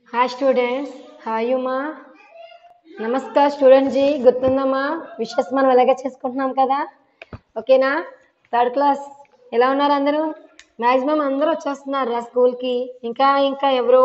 hi students hi Uma నమస్కార్ student జీ గుర్తుందమ్మా విషెస్ మనం ఇలాగే చేసుకుంటున్నాం కదా ఓకేనా థర్డ్ క్లాస్ ఎలా ఉన్నారు అందరూ మ్యాక్సిమం అందరూ వచ్చేస్తున్నారు రా స్కూల్కి ఇంకా ఇంకా ఎవరో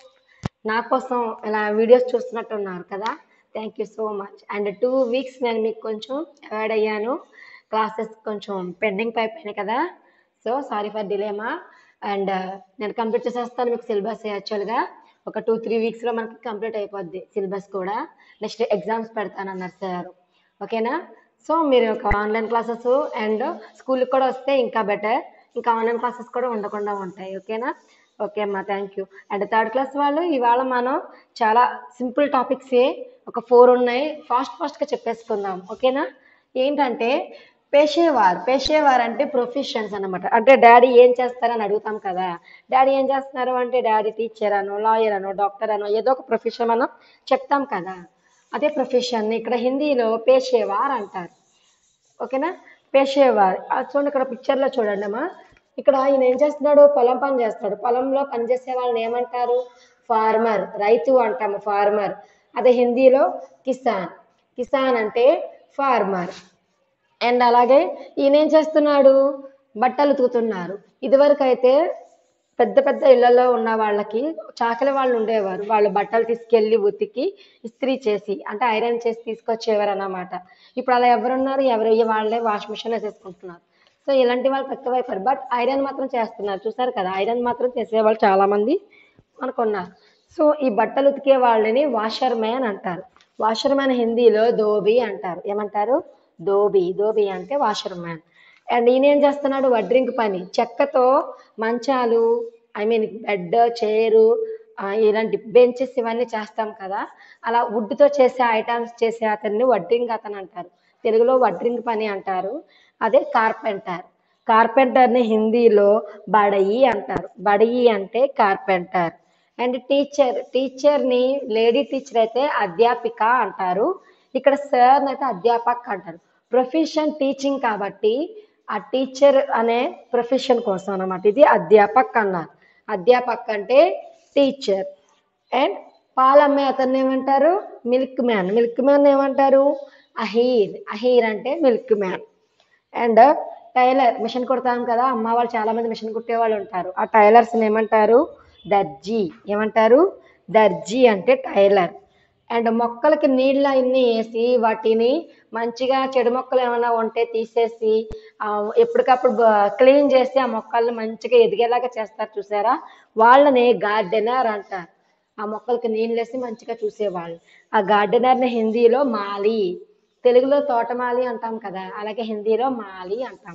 నా కోసం ఇలా వీడియోస్ చూస్తున్నట్టు ఉన్నారు కదా thank you so much and two weeks నేను మీకు కొంచెం అవాయిడ్ అయ్యాను క్లాసెస్ కొంచెం పెండింగ్ అయిపోయినాయి కదా సో సారీ ఫర్ డిలేమా అండ్ నేను కంప్లీట్ చేసేస్తాను మీకు సిలబస్ యాక్చువల్గా ఒక టూ త్రీ వీక్స్లో మనకి కంప్లీట్ అయిపోద్ది సిలబస్ కూడా నెక్స్ట్ ఎగ్జామ్స్ పెడతానన్నారు సార్ ఓకేనా సో మీరు ఒక ఆన్లైన్ క్లాసెస్ అండ్ స్కూల్కి కూడా వస్తే ఇంకా బెటర్ ఇంకా ఆన్లైన్ క్లాసెస్ కూడా ఉండకుండా ఉంటాయి ఓకేనా ఓకే అమ్మా thank you and third class వాళ్ళు ఇవాళ మనం చాలా సింపుల్ టాపిక్సే ఒక ఫోర్ ఉన్నాయి ఫాస్ట్ ఫాస్ట్గా చెప్పేసుకుందాం ఓకేనా ఏంటంటే పేషేవార్ పేషేవార్ అంటే ప్రొఫెషన్స్ అన్నమాట అంటే డాడీ ఏం చేస్తారని అడుగుతాం కదా డాడీ ఏం చేస్తున్నారు అంటే డాడీ టీచర్ అనో లాయర్ అనో డాక్టర్ అనో ఏదో ఒక ప్రొఫెషన్ మనం చెప్తాం కదా అదే ప్రొఫెషన్ ఇక్కడ హిందీలో పేషేవార్ అంటారు ఓకేనా పేషేవార్ అది చూడండి ఇక్కడ పిక్చర్లో చూడండి అమ్మా ఇక్కడ ఈయన ఏం చేస్తున్నాడు పొలం పని చేస్తాడు పొలంలో పని చేసే వాళ్ళని ఏమంటారు ఫార్మర్ రైతు అంటాము ఫార్మర్ అదే హిందీలో కిసాన్ కిసాన్ అంటే ఫార్మర్ అండ్ అలాగే ఈయన ఏం చేస్తున్నాడు బట్టలు ఉతుకుతున్నారు ఇదివరకు అయితే పెద్ద పెద్ద ఇళ్లలో ఉన్న వాళ్ళకి చాకలి వాళ్ళు ఉండేవారు వాళ్ళు బట్టలు తీసుకెళ్ళి ఉతికి ఇస్త్రీ చేసి అంటే ఐరన్ చేసి తీసుకొచ్చేవారు అన్నమాట ఇప్పుడు అలా ఎవరున్నారు ఎవరు వాళ్ళే వాష్ మిషన్ వేసేసుకుంటున్నారు సో ఇలాంటి వాళ్ళు తక్కువైపోయారు బట్ ఐరన్ మాత్రం చేస్తున్నారు చూసారు కదా ఐరన్ మాత్రం చేసేవాళ్ళు చాలా మంది మనకు ఉన్నారు సో ఈ బట్టలు ఉతికే వాళ్ళని వాషర్ మ్యాన్ అంటారు వాషర్ మ్యాన్ హిందీలో దోబి అంటారు ఏమంటారు దోబి దోబి అంటే వాషర్ మ్యాన్ అండ్ ఈయన ఏం చేస్తున్నాడు వడ్రింక్ పని చెక్కతో మంచాలు ఐ మీన్ బెడ్ చైరు ఇలాంటి బెంచెస్ ఇవన్నీ చేస్తాం కదా అలా వుడ్తో చేసే ఐటమ్స్ చేసే అతన్ని వడ్రింగ్ అతను అంటారు తెలుగులో వడ్రింగ్ పని అంటారు అదే కార్పెంటర్ కార్పెంటర్ని హిందీలో బడయి అంటారు బడయి అంటే కార్పెంటర్ అండ్ టీచర్ టీచర్ని లేడీ టీచర్ అయితే అధ్యాపిక అంటారు ఇక్కడ సార్ అయితే అధ్యాపక్ అంటారు ప్రొఫెషన్ టీచింగ్ కాబట్టి ఆ టీచర్ అనే ప్రొఫెషన్ కోసం అన్నమాట ఇది అధ్యాపక్ అన్నారు అధ్యాపక్ అంటే టీచర్ అండ్ పాలమ్మే అతన్ని ఏమంటారు మిల్క్ మ్యాన్ మిల్క్ మ్యాన్ ఏమంటారు అహీర్ అహీర్ అంటే milk man and tailor machine కుడతాం కదా అమ్మ వాళ్ళు చాలా మంది మిషన్ కుట్టే వాళ్ళు ఉంటారు ఆ టైలర్స్ ఏమంటారు దర్జీ ఏమంటారు దర్జీ అంటే టైలర్ అండ్ మొక్కలకి నీళ్ళు అన్ని వేసి వాటిని మంచిగా చెడు మొక్కలు ఏమైనా ఉంటే తీసేసి ఆ, ఎప్పటికప్పుడు క్లీన్ చేసి ఆ మొక్కల్ని మంచిగా ఎదిగేలాగా చేస్తారు చూసారా వాళ్ళని గార్డెనర్ అంటారు ఆ మొక్కలకి నీళ్ళు వేసి మంచిగా చూసేవాళ్ళు ఆ గార్డెనర్ని హిందీలో మాలి తెలుగులో తోటమాలి అంటాం కదా అలాగే హిందీలో మాలి అంటాం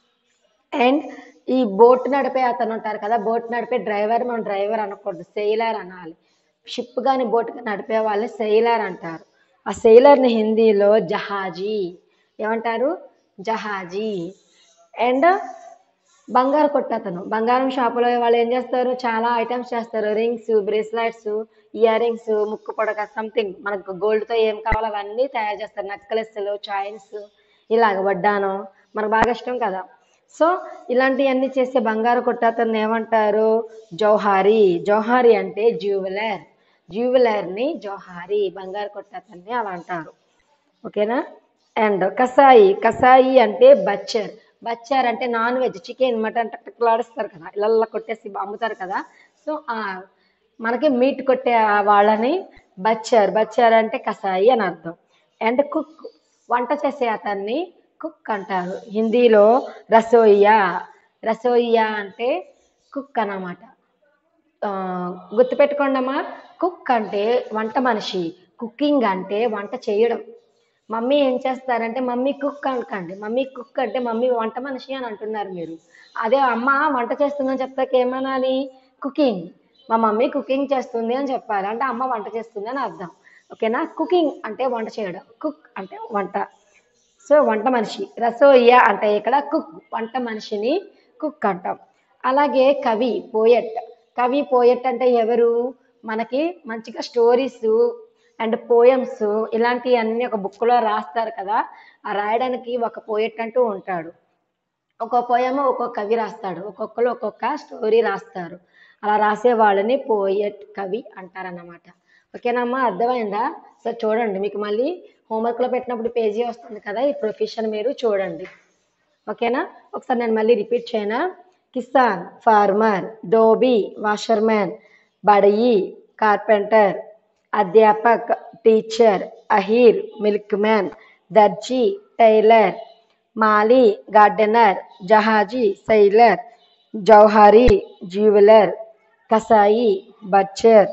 అండ్ ఈ బోట్ నడిపే అతను ఉంటారు కదా బోట్ నడిపే డ్రైవర్ మనం డ్రైవర్ అనకూడదు సెయిలర్ అనాలి షిప్ కానీ బోట్ కానీ నడిపే వాళ్ళని సెయిలర్ అంటారు ఆ సెయిలర్ని హిందీలో జహాజీ ఏమంటారు జహాజీ అండ్ బంగారు కొట్టతను బంగారం షాపులో వాళ్ళు ఏం చేస్తారు చాలా ఐటమ్స్ చేస్తారు రింగ్స్ బ్రేస్లెట్స్ ఇయర్ రింగ్స్ ముక్కు పొడక సంథింగ్ మనకు గోల్డ్తో ఏం కావాలో అవన్నీ తయారు చేస్తారు నెక్లెస్లు చైన్స్ ఇలాగ వడ్డానం మనకు బాగా ఇష్టం కదా సో ఇలాంటివన్నీ చేసే బంగారు కొట్టతను ఏమంటారు జౌహారీ జౌహారీ అంటే జ్యువెలర్ జ్యువెలర్ని జౌహారీ బంగారు కొట్టతన్ని అలా అంటారు ఓకేనా అండ్ కసాయి కసాయి అంటే బచ్చర్ బచ్చర్ అంటే నాన్ వెజ్ చికెన్ మటన్ టక్లాడిస్తారు కదా ఇళ్ళల్లో కొట్టేసి అమ్ముతారు కదా సో ఆ మనకి మీట్ కొట్టే ఆ వాళ్ళని బచ్చర్ బచ్చర్ అంటే కసాయి అని అర్థం అండ్ కుక్ వంట చేసే అతన్ని కుక్ అంటారు హిందీలో రసోయియా రసోయియా అంటే కుక్ అన్నమాట ఆ, గుర్తుపెట్టుకోండమ్మా కుక్ అంటే వంట మనిషి కుకింగ్ అంటే వంట చేయడం మమ్మీ ఏం చేస్తారంటే మమ్మీ కుక్ అనకండి మమ్మీ కుక్ అంటే మమ్మీ వంట మనిషి అని అంటున్నారు మీరు అదే అమ్మ వంట చేస్తుందని చెప్తాక ఏమనాలి కుకింగ్ మా మమ్మీ కుకింగ్ చేస్తుంది అని చెప్పాలి అంటే అమ్మ వంట చేస్తుంది అని అర్థం ఓకేనా కుకింగ్ అంటే వంట చేయడం కుక్ అంటే వంట సో వంట మనిషి రసోయ్య అంటే ఇక్కడ కుక్ వంట మనిషిని కుక్ అంటాం అలాగే కవి పోయట్ కవి పోయట్ అంటే ఎవరు మనకి మంచిగా స్టోరీస్ అండ్ పోయమ్స్ ఇలాంటివన్నీ ఒక బుక్లో రాస్తారు కదా ఆ రాయడానికి ఒక పోయట్ అంటూ ఉంటాడు ఒక్కొక్క పోయమ ఒక్కొక్క కవి రాస్తాడు ఒక్కొక్కరు ఒక్కొక్క స్టోరీ రాస్తారు అలా రాసే వాళ్ళని పోయట్ కవి అంటారన్నమాట ఓకేనమ్మా అర్థమైందా సో చూడండి మీకు మళ్ళీ హోంవర్క్లో పెట్టినప్పుడు పేజీ వస్తుంది కదా ఈ ప్రొఫెషన్ మీరు చూడండి ఓకేనా ఒకసారి నేను మళ్ళీ రిపీట్ చేయనా కిసాన్ ఫార్మర్ డోబీ వాషర్మ్యాన్ బడయి కార్పెంటర్ అధ్యాపక్ టీచర్ అహీర్ మిల్క్ మ్యాన్ దర్జీ టైలర్ మాలి గార్డెనర్ జహాజీ సైలర్ జౌహారీ జ్యువెలర్ కసాయి బచ్చర్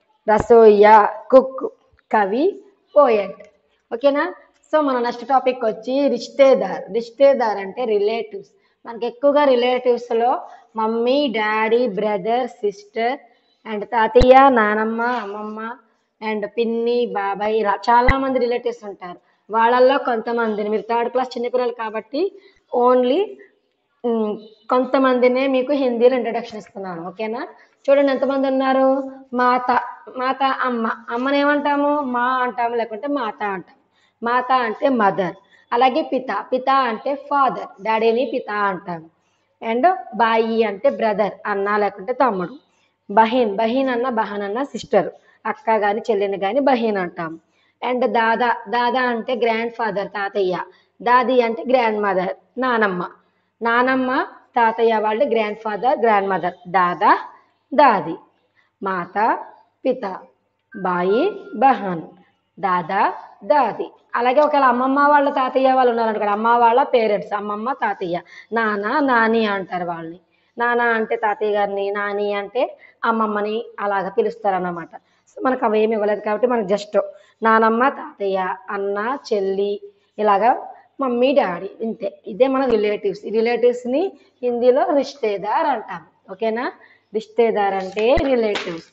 రసోయ్యా కుక్ కవి పోయట్ ఓకేనా సో మన నెక్స్ట్ టాపిక్ వచ్చి రిష్తేదార్ రిష్తేదార్ అంటే రిలేటివ్స్ మనకి ఎక్కువగా రిలేటివ్స్లో mummy daddy brother sister and తాతయ్య నానమ్మ అమ్మమ్మ అండ్ పిన్ని బాబాయ్ ఇలా చాలా మంది రిలేటివ్స్ ఉంటారు వాళ్ళల్లో కొంతమందిని మీరు థర్డ్ క్లాస్ చిన్నపిల్లలు కాబట్టి ఓన్లీ ఉమ్, కొంతమందినే మీకు హిందీలో ఇంట్రడక్షన్ ఇస్తున్నాను ఓకేనా చూడండి ఎంతమంది ఉన్నారు మాత మాత అమ్మ అమ్మని ఏమంటాము మా అంటాము లేకుంటే మాత అంటాం మాత అంటే మదర్ అలాగే పిత పిత అంటే ఫాదర్ డాడీని పిత అంటాము అండ్ బాయి అంటే బ్రదర్ అన్న లేకుంటే తమ్ముడు బహిన్ బహిన్ అన్న బహన్ అన్న సిస్టర్ అక్క కానీ చెల్లిని కానీ బహిన్ అంటాము అండ్ దాదా దాదా అంటే గ్రాండ్ ఫాదర్ తాతయ్య దాది అంటే గ్రాండ్ మదర్ నానమ్మ నానమ్మ తాతయ్య వాళ్ళు గ్రాండ్ ఫాదర్ గ్రాండ్ మదర్ దాదా దాది మాత పిత బాయి బహన్ దాదా దాది అలాగే ఒకవేళ అమ్మమ్మ వాళ్ళ తాతయ్య వాళ్ళు ఉన్నారనుకోండి అమ్మ వాళ్ళ పేరెంట్స్ అమ్మమ్మ తాతయ్య నాన్న నాని అంటారు వాళ్ళని నాన్న అంటే తాతయ్య గారిని నాని అంటే అమ్మమ్మని అలాగ పిలుస్తారన్నమాట సో మనకు అవి ఏమి ఇవ్వలేదు కాబట్టి మనకు జస్ట్ నానమ్మ తాతయ్య అన్న చెల్లి ఇలాగా మమ్మీ డాడీ ఇంతే ఇదే మన రిలేటివ్స్ ఈ రిలేటివ్స్ని హిందీలో రిష్తేదార్ అంటాం ఓకేనా రిష్తేదార్ అంటే రిలేటివ్స్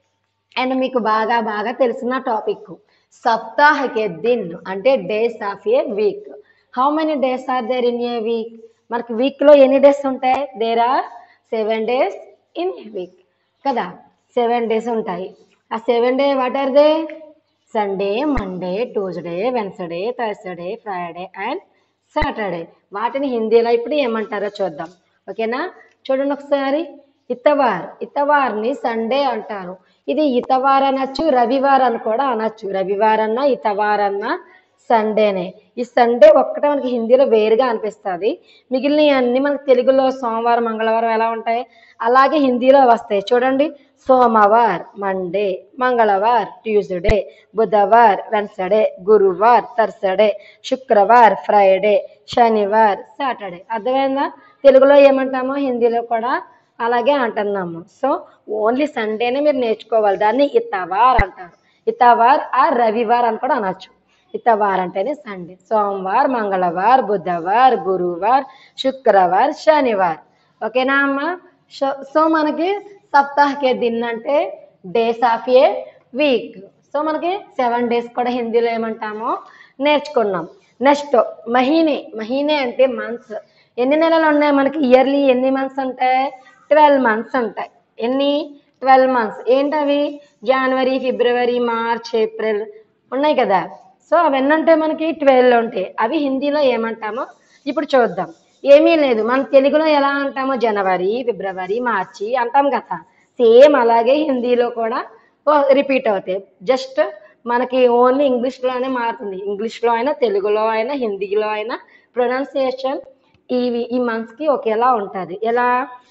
అండ్ మీకు బాగా బాగా తెలిసిన టాపిక్ సప్తాహకే దిన్ అంటే days of a week how many days are there in a week మనకి వీక్లో ఎన్ని డేస్ ఉంటాయి there are seven days in a week కదా సెవెన్ డేస్ ఉంటాయి ఆ seven day what are they Sunday Monday Tuesday Wednesday Thursday Friday and Saturday వాటిని హిందీలో ఇప్పుడు ఏమంటారో చూద్దాం ఓకేనా చూడండి ఒకసారి ఇతవార్ ఇతవార్ని సండే అంటారు ఇది ఇతవార్ అనొచ్చు రవివార్ అని కూడా అనొచ్చు రవివార్ అన్న ఇతవార్ అన్న సండేనే ఈ సండే ఒక్కటే మనకి హిందీలో వేరుగా అనిపిస్తుంది మిగిలిన అన్ని మనకి తెలుగులో సోమవారం మంగళవారం ఎలా ఉంటాయి అలాగే హిందీలో వస్తాయి చూడండి సోమవార్ మండే మంగళవార్ ట్యూస్డే బుధవార్ వెన్స్డే గురువార్ థర్స్డే శుక్రవార్ ఫ్రైడే శనివార్ సాటర్డే అర్థమైందా తెలుగులో ఏమంటామో హిందీలో కూడా అలాగే అంటున్నాము సో ఓన్లీ సండేనే మీరు నేర్చుకోవాలి దాన్ని ఇతవార్ అంటారు ఇతవార్ ఆ రవివార్ అని కూడా అనొచ్చు ఇతవార్ అంటేనే సండే సోమవార్ మంగళవార్ బుధవార్ గురువార్ శుక్రవార్ శనివార్ ఓకేనా అమ్మా సో సో మనకి సప్తాహకే దిన్ అంటే days of a week so మనకి సెవెన్ డేస్ కూడా హిందీలో ఏమంటామో నేర్చుకున్నాం నెక్స్ట్ మహీనే మహీనే అంటే మంత్స్ ఎన్ని నెలలు ఉన్నాయి మనకి ఇయర్లీ ఎన్ని మంత్స్ ఉంటాయి ట్వెల్వ్ మంత్స్ ఉంటాయి ఎన్ని ట్వెల్వ్ మంత్స్ ఏంటవి జనవరి ఫిబ్రవరి మార్చ్ ఏప్రిల్ ఉన్నాయి కదా సో అవన్నీ ఉంటాయి మనకి ట్వెల్వ్ ఉంటాయి అవి హిందీలో ఏమంటామో ఇప్పుడు చూద్దాం ఏమీ లేదు మన తెలుగులో ఎలా అంటామో జనవరి ఫిబ్రవరి మార్చి అంటాం కదా సేమ్ అలాగే హిందీలో కూడా రిపీట్ అవుతాయి జస్ట్ మనకి ఓన్లీ ఇంగ్లీష్లోనే మారుతుంది ఇంగ్లీష్లో అయినా తెలుగులో అయినా హిందీలో అయినా ప్రొనౌన్సియేషన్ ఇవి ఈ మంత్స్కి ఒకేలా ఉంటుంది ఎలా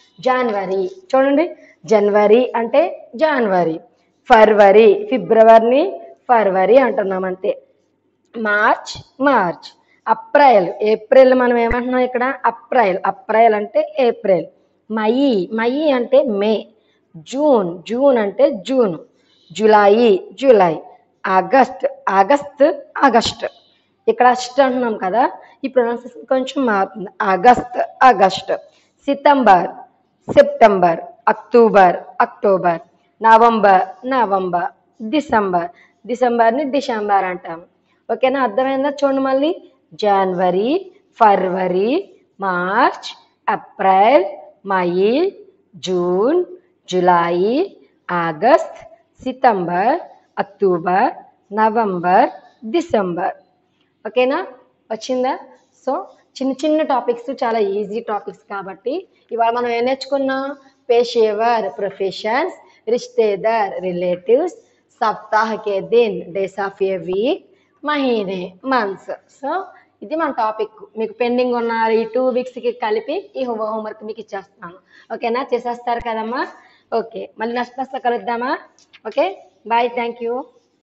జనవరి చూడండి జనవరి అంటే జనవరి ఫర్వరి ఫిబ్రవరిని ఫర్వరి అంటున్నాం అంతే మార్చ్ మార్చ్ అప్రైల్ ఏప్రిల్ మనం ఏమంటున్నాం ఇక్కడ అప్రైల్ అప్రైల్ అంటే ఏప్రిల్ మయి మయి అంటే మే జూన్ జూన్ అంటే జూన్ జులై జూలై ఆగస్ట్ ఆగస్ట్ ఆగస్ట్ ఇక్కడ అస్ట్ అంటున్నాం కదా ఈ ప్రొనౌన్సియేషన్ కొంచెం మారుతుంది ఆగస్ట్ ఆగస్ట్ సితంబర్ సెప్టెంబర్ అక్టోబర్ అక్టోబర్ నవంబర్ నవంబర్ డిసెంబర్ డిసెంబర్ని డిసెంబర్ అంటాము ఓకేనా అర్థమైందా చూడండి మళ్ళీ జనవరి ఫర్వరి మార్చ్ ఏప్రిల్ మయి జూన్ జూలై ఆగస్ట్ సితంబర్ అక్టోబర్ నవంబర్ డిసెంబర్ ఓకేనా వచ్చిందా సో చిన్న చిన్న టాపిక్స్ చాలా ఈజీ టాపిక్స్ కాబట్టి ఇవాళ మనం ఏం నేర్చుకున్నాం పేషేవర్ ప్రొఫెషన్స్ రిష్తేదార్ రిలేటివ్స్ సప్తాహ కే దిన్ డేస్ ఆఫ్ ఏ వీక్ మహీనే మంత్స్ సో ఇది మన టాపిక్ మీకు పెండింగ్ ఉన్న ఈ టూ వీక్స్కి కలిపి ఈ హోమ్ హోంవర్క్ మీకు ఇచ్చేస్తాను ఓకేనా చేసేస్తారు కదమ్మా ఓకే మళ్ళీ నెక్స్ట్ క్లాస్లో కలుద్దామా ఓకే బాయ్ థ్యాంక్ యూ